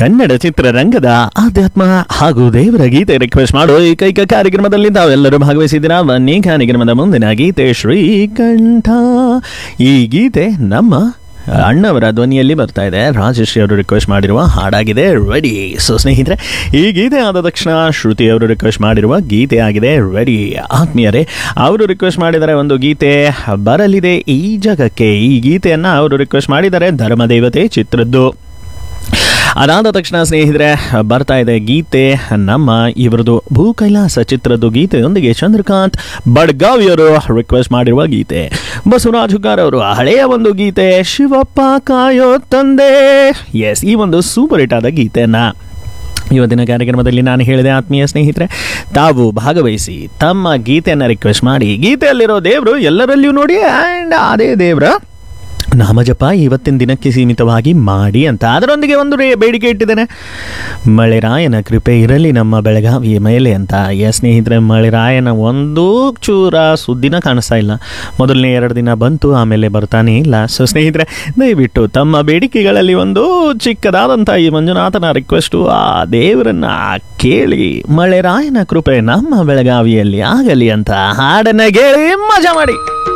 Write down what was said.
ಕನ್ನಡ ಚಿತ್ರರಂಗದ ಆಧ್ಯಾತ್ಮ ಹಾಗೂ ದೇವರ ಗೀತೆ ರಿಕ್ವೆಸ್ಟ್ ಮಾಡೋ ಏಕೈಕ ಕಾರ್ಯಕ್ರಮದಲ್ಲಿ ತಾವೆಲ್ಲರೂ ಭಾಗವಹಿಸಿದ್ದೀರಾ ಬನ್ನಿ ಕಾರ್ಯಕ್ರಮದ ಮುಂದಿನ ಗೀತೆ ಶ್ರೀಕಂಠ ಈ ಗೀತೆ ನಮ್ಮ ಅಣ್ಣವರ ಧ್ವನಿಯಲ್ಲಿ ಬರ್ತಾ ಇದೆ ರಾಜಶ್ರೀ ಅವರು ರಿಕ್ವೆಸ್ಟ್ ಮಾಡಿರುವ ಹಾಡಾಗಿದೆ ರೆಡಿ ಸೊ ಸ್ನೇಹಿತರೆ ಈ ಗೀತೆ ಆದ ತಕ್ಷಣ ಶ್ರುತಿ ಅವರು ರಿಕ್ವೆಸ್ಟ್ ಮಾಡಿರುವ ಗೀತೆ ಆಗಿದೆ ರೆಡಿ ಆತ್ಮೀಯರೇ ಅವರು ರಿಕ್ವೆಸ್ಟ್ ಮಾಡಿದರೆ ಒಂದು ಗೀತೆ ಬರಲಿದೆ ಈ ಜಗಕ್ಕೆ ಈ ಗೀತೆಯನ್ನು ಅವರು ರಿಕ್ವೆಸ್ಟ್ ಮಾಡಿದ್ದಾರೆ ಧರ್ಮದೇವತೆ ಚಿತ್ರದ್ದು ಅದಾದ ತಕ್ಷಣ ಸ್ನೇಹಿತರೆ ಬರ್ತಾ ಇದೆ ಗೀತೆ ನಮ್ಮ ಇವರದು ಭೂ ಕೈಲಾಸ ಚಿತ್ರದ ಗೀತೆಯೊಂದಿಗೆ ಚಂದ್ರಕಾಂತ್ ಬಡ್ಗಾವಿಯವರು ರಿಕ್ವೆಸ್ಟ್ ಮಾಡಿರುವ ಗೀತೆ ಬಸವರಾಜ್ ಹುಗ್ಗಾರ್ ಅವರು ಹಳೆಯ ಒಂದು ಗೀತೆ ಶಿವಪ್ಪ ಕಾಯೋ ತಂದೆ ಎಸ್ ಈ ಒಂದು ಸೂಪರ್ ಹಿಟ್ ಆದ ಗೀತೆಯನ್ನ ಇವತ್ತಿನ ಕಾರ್ಯಕ್ರಮದಲ್ಲಿ ನಾನು ಹೇಳಿದೆ ಆತ್ಮೀಯ ಸ್ನೇಹಿತರೆ ತಾವು ಭಾಗವಹಿಸಿ ತಮ್ಮ ಗೀತೆಯನ್ನು ರಿಕ್ವೆಸ್ಟ್ ಮಾಡಿ ಗೀತೆಯಲ್ಲಿರೋ ದೇವರು ಎಲ್ಲರಲ್ಲಿಯೂ ನೋಡಿ ಆ್ಯಂಡ್ ಅದೇ ದೇವರ ನಾಮಜಪ ಇವತ್ತಿನ ದಿನಕ್ಕೆ ಸೀಮಿತವಾಗಿ ಮಾಡಿ ಅಂತ ಅದರೊಂದಿಗೆ ಒಂದು ರೇ ಬೇಡಿಕೆ ಇಟ್ಟಿದ್ದೇನೆ ಮಳೆರಾಯನ ಕೃಪೆ ಇರಲಿ ನಮ್ಮ ಬೆಳಗಾವಿಯ ಮೇಲೆ ಅಂತ ಎ ಸ್ನೇಹಿತರೆ ಮಳೆರಾಯನ ಒಂದು ಚೂರ ಸುದ್ದಿನ ಕಾಣಿಸ್ತಾ ಇಲ್ಲ ಮೊದಲನೇ ಎರಡು ದಿನ ಬಂತು ಆಮೇಲೆ ಬರ್ತಾನೆ ಇಲ್ಲ ಸೊ ಸ್ನೇಹಿತರೆ ದಯವಿಟ್ಟು ತಮ್ಮ ಬೇಡಿಕೆಗಳಲ್ಲಿ ಒಂದು ಚಿಕ್ಕದಾದಂಥ ಈ ಮಂಜುನಾಥನ ರಿಕ್ವೆಸ್ಟು ಆ ದೇವರನ್ನ ಕೇಳಿ ಮಳೆರಾಯನ ಕೃಪೆ ನಮ್ಮ ಬೆಳಗಾವಿಯಲ್ಲಿ ಆಗಲಿ ಅಂತ ಹಾಡನ್ನ ಕೇಳಿ ಮಜಾ ಮಾಡಿ